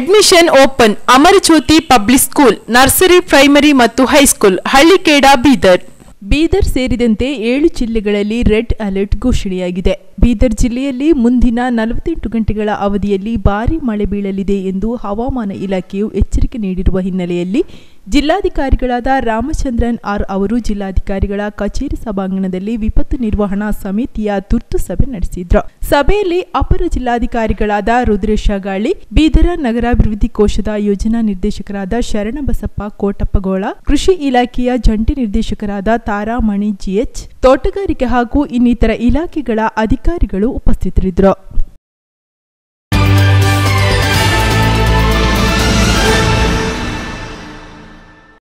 admission open Amarajyothi public school nursery primary ಮತ್ತು high school Hallikheda Bidar Bidar ಸೇರಿದಂತೆ ಏಳು ಜಿಲ್ಲೆಗಳಲ್ಲಿ ರೆಡ್ ಅಲರ್ಟ್ ಘೋಷಣೆಯಾಗಿದೆ ಬೀದರ್ ಜಿಲ್ಲೆಯಲ್ಲಿ ಮುಂದಿನ ನಲವತ್ತೆಂಟು ಗಂಟೆಗಳ ಅವಧಿಯಲ್ಲಿ ಭಾರೀ ಮಳೆ ಬೀಳಲಿದೆ ಎಂದು ಹವಾಮಾನ ಇಲಾಖೆಯು ಎಚ್ಚರಿಕೆ ನೀಡಿರುವ ಹಿನ್ನೆಲೆಯಲ್ಲಿ ಜಿಲ್ಲಾಧಿಕಾರಿಗಳಾದ ರಾಮಚಂದ್ರನ್ ಆರ್ ಅವರು ಜಿಲ್ಲಾಧಿಕಾರಿಗಳ ಕಚೇರಿ ಸಭಾಂಗಣದಲ್ಲಿ ವಿಪತ್ತು ನಿರ್ವಹಣಾ ಸಮಿತಿಯ ತುರ್ತು ಸಭೆ ನಡೆಸಿದ್ರು ಸಭೆಯಲ್ಲಿ ಅಪರ ಜಿಲ್ಲಾಧಿಕಾರಿಗಳಾದ ರುದ್ರೇಶ ಗಾಳಿ ಬೀದರ ನಗರಾಭಿವೃದ್ಧಿ ಕೋಶದ ಯೋಜನಾ ನಿರ್ದೇಶಕರಾದ ಶರಣಬಸಪ್ಪ ಕೋಟಪ್ಪಗೋಳ ಕೃಷಿ ಇಲಾಖೆಯ ಜಂಟಿ ನಿರ್ದೇಶಕರಾದ ತಾರಾಮಣಿ ಜಿಎಚ್ ತೋಟಗಾರಿಕೆ ಹಾಗೂ ಇನ್ನಿತರ ಇಲಾಖೆಗಳ ಅಧಿಕಾರಿಗಳು ಉಪಸ್ಥಿತರಿದ್ದರು